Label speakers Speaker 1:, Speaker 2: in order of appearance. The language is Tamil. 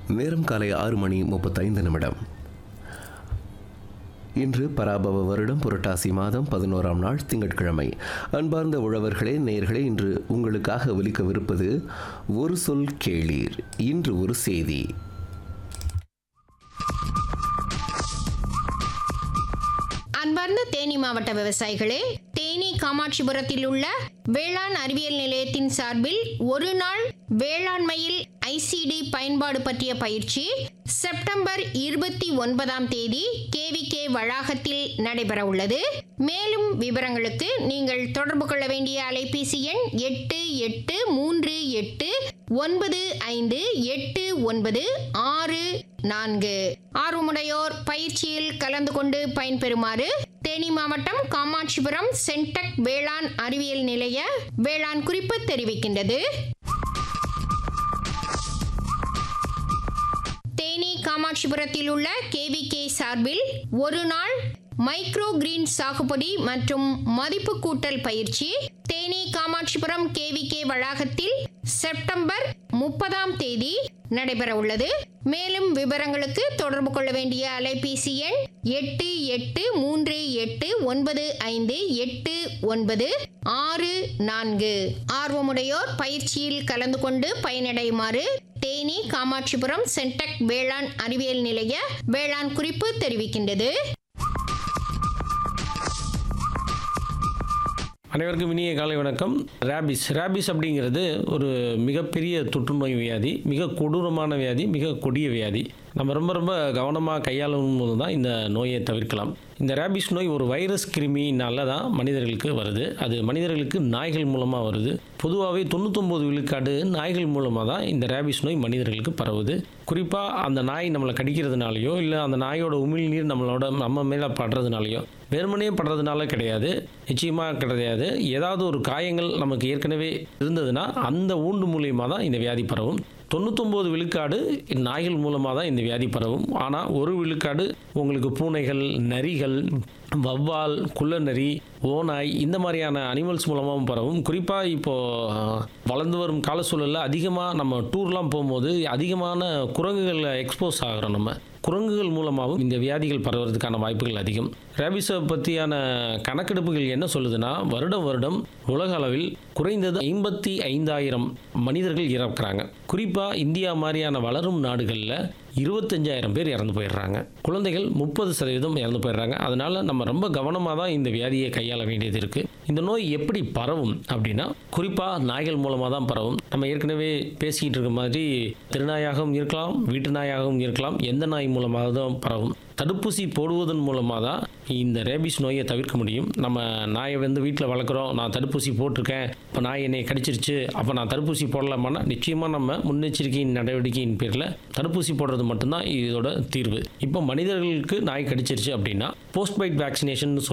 Speaker 1: நேரம் காலை ஆறு மணி முப்பத்தைந்து நிமிடம் இன்று பராபவ வருடம் புரட்டாசி மாதம் பதினோராம் நாள் திங்கட்கிழமை அன்பார்ந்த உழவர்களே நேர்களே இன்று உங்களுக்காக ஒலிக்கவிருப்பது ஒரு சொல் கேளீர் இன்று ஒரு செய்தி
Speaker 2: அன்பார்ந்த தேனி மாவட்ட விவசாயிகளே தேனி காமாட்சிபுரத்தில் உள்ள வேளாண் அறிவியல் நிலையத்தின் சார்பில் ஒரு நாள் வேளாண்மையில் ஐசிடி பயன்பாடு பற்றிய பயிற்சி செப்டம்பர் இருபத்தி ஒன்பதாம் தேதி கேவிகே வளாகத்தில் நடைபெற உள்ளது மேலும் விவரங்களுக்கு நீங்கள் தொடர்பு கொள்ள வேண்டிய அலைபேசி எண் எட்டு எட்டு மூன்று எட்டு ஒன்பது ஐந்து எட்டு ஒன்பது ஆறு நான்கு ஆர்வமுடையோர் பயிற்சியில் கலந்து கொண்டு பயன்பெறுமாறு தேனி மாவட்டம் காமாட்சிபுரம் சென்டெக் வேளாண் அறிவியல் நிலைய வேளாண் குறிப்பு தெரிவிக்கின்றது தேனி காமாட்சிபுரத்தில் உள்ள கேவிகே சார்பில் ஒரு நாள் மைக்ரோ கிரீன் சாகுபடி மற்றும் மதிப்பு கூட்டல் பயிற்சி தேனி காமாட்சிபுரம் கேவிகே வளாகத்தில் செப்டம்பர் முப்பதாம் தேதி நடைபெற உள்ளது மேலும் விவரங்களுக்கு தொடர்பு கொள்ள வேண்டிய அலைபேசி எண் எட்டு எட்டு மூன்று எட்டு ஒன்பது ஐந்து எட்டு ஒன்பது ஆறு நான்கு ஆர்வமுடையோர் பயிற்சியில் கலந்து கொண்டு பயனடையுமாறு தேனி காமாட்சிபுரம் சென்டெக் வேளாண் அறிவியல் நிலைய வேளாண் குறிப்பு தெரிவிக்கின்றது
Speaker 3: அனைவருக்கும் இனிய காலை வணக்கம் ரேபிஸ் ரேபிஸ் அப்படிங்கிறது ஒரு மிகப்பெரிய தொற்றுநோய் வியாதி மிக கொடூரமான வியாதி மிக கொடிய வியாதி நம்ம ரொம்ப ரொம்ப கவனமாக கையாளும் போது தான் இந்த நோயை தவிர்க்கலாம் இந்த ரேபிஸ் நோய் ஒரு வைரஸ் கிருமினால தான் மனிதர்களுக்கு வருது அது மனிதர்களுக்கு நாய்கள் மூலமாக வருது பொதுவாகவே தொண்ணூத்தொம்பது விழுக்காடு நாய்கள் மூலமாக தான் இந்த ரேபிஸ் நோய் மனிதர்களுக்கு பரவுது குறிப்பாக அந்த நாய் நம்மளை கடிக்கிறதுனாலையோ இல்லை அந்த நாயோட உமிழ்நீர் நம்மளோட நம்ம மேலே படுறதுனாலையோ வெறுமனே படுறதுனால கிடையாது நிச்சயமாக கிடையாது ஏதாவது ஒரு காயங்கள் நமக்கு ஏற்கனவே இருந்ததுன்னா அந்த ஊண்டு மூலியமாக தான் இந்த வியாதி பரவும் தொண்ணூத்தொம்பது விழுக்காடு நாய்கள் மூலமாக தான் இந்த வியாதி பரவும் ஆனால் ஒரு விழுக்காடு உங்களுக்கு பூனைகள் நரிகள் வவ்வால் குள்ளநரி ஓநாய் இந்த மாதிரியான அனிமல்ஸ் மூலமாகவும் பரவும் குறிப்பாக இப்போது வளர்ந்து வரும் கால சூழலில் அதிகமாக நம்ம டூர்லாம் போகும்போது அதிகமான குரங்குகளில் எக்ஸ்போஸ் ஆகிறோம் நம்ம குரங்குகள் மூலமாகவும் இந்த வியாதிகள் பரவுறதுக்கான வாய்ப்புகள் அதிகம் ரேபிஸை பற்றியான கணக்கெடுப்புகள் என்ன சொல்லுதுன்னா வருடம் வருடம் உலக அளவில் குறைந்தது ஐம்பத்தி ஐந்தாயிரம் மனிதர்கள் இறக்குறாங்க குறிப்பாக இந்தியா மாதிரியான வளரும் நாடுகளில் இருபத்தஞ்சாயிரம் பேர் இறந்து போயிடுறாங்க குழந்தைகள் முப்பது சதவீதம் இறந்து போயிடுறாங்க அதனால நம்ம ரொம்ப கவனமாக தான் இந்த வியாதியை கையாள வேண்டியது இருக்கு இந்த நோய் எப்படி பரவும் அப்படின்னா குறிப்பாக நாய்கள் மூலமாக தான் பரவும் நம்ம ஏற்கனவே பேசிக்கிட்டு இருக்க மாதிரி திருநாயாகவும் இருக்கலாம் வீட்டு நாயாகவும் இருக்கலாம் எந்த நாய் மூலமாக தான் பரவும் தடுப்பூசி போடுவதன் மூலமாக தான் இந்த ரேபிஸ் நோயை தவிர்க்க முடியும் நம்ம நாயை வந்து வீட்டில் வளர்க்குறோம் நான் தடுப்பூசி போட்டிருக்கேன் இப்போ நாய் என்னை கடிச்சிருச்சு அப்போ நான் தடுப்பூசி போடலாமான்னா நிச்சயமாக நம்ம முன்னெச்சரிக்கையின் நடவடிக்கையின் பேரில் தடுப்பூசி போடுறது மட்டும்தான் இதோட தீர்வு இப்போ மனிதர்களுக்கு நாய் கடிச்சிருச்சு அப்படின்னா போஸ்ட் பைட் வேக்சினேஷன்